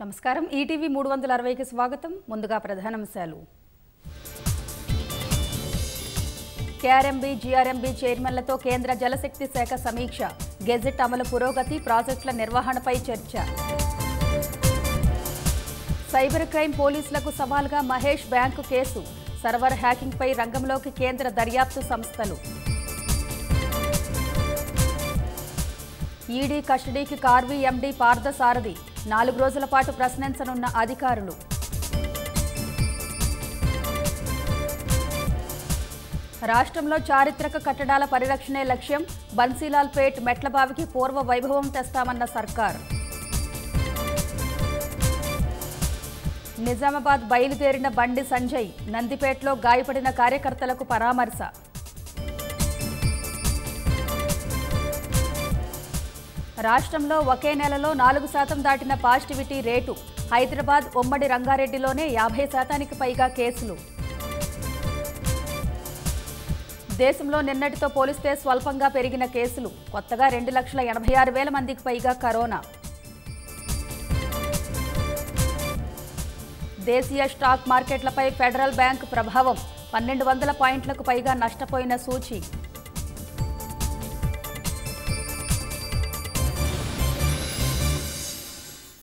నమస్కారం ఈటీవీ మూడు వందల అరవైకి స్వాగతం ముందుగా ప్రధానాంశాలు కేఆర్ఎంబీ జీఆర్ఎంబీ చైర్మన్లతో కేంద్ర జలశక్తి శాఖ సమీక్ష గెజెట్ అమలు పురోగతి ప్రాజెక్టుల నిర్వహణపై చర్చ సైబర్ క్రైమ్ పోలీసులకు సవాల్గా మహేష్ బ్యాంకు కేసు సర్వర్ హ్యాకింగ్పై రంగంలోకి కేంద్ర దర్యాప్తు సంస్థలు ఈడీ కస్టడీకి కార్వీ ఎండీ పార్థసారథి నాలుగు రోజుల పాటు ప్రశ్నించనున్న అధికారులు రాష్ట్రంలో చారిత్రక కట్టడాల పరిరక్షణే లక్ష్యం బన్సీలాల్ పేట్ మెట్లబావికి పూర్వ వైభవం తెస్తామన్న సర్కార్ నిజామాబాద్ బయలుదేరిన బండి సంజయ్ నందిపేటలో గాయపడిన కార్యకర్తలకు పరామర్శ రాష్ట్రంలో ఒకే నెలలో నాలుగు శాతం దాటిన పాజిటివిటీ రేటు హైదరాబాద్ ఉమ్మడి రంగారెడ్డిలోనే యాభై శాతానికి పైగా కేసులు దేశంలో నిన్నటితో పోలిస్తే స్వల్పంగా పెరిగిన కేసులు కొత్తగా రెండు లక్షల ఎనభై ఆరు వేల మందికి పైగా కరోనా దేశీయ స్టాక్ మార్కెట్లపై ఫెడరల్ బ్యాంక్ ప్రభావం పన్నెండు వందల పాయింట్లకు పైగా నష్టపోయిన సూచీ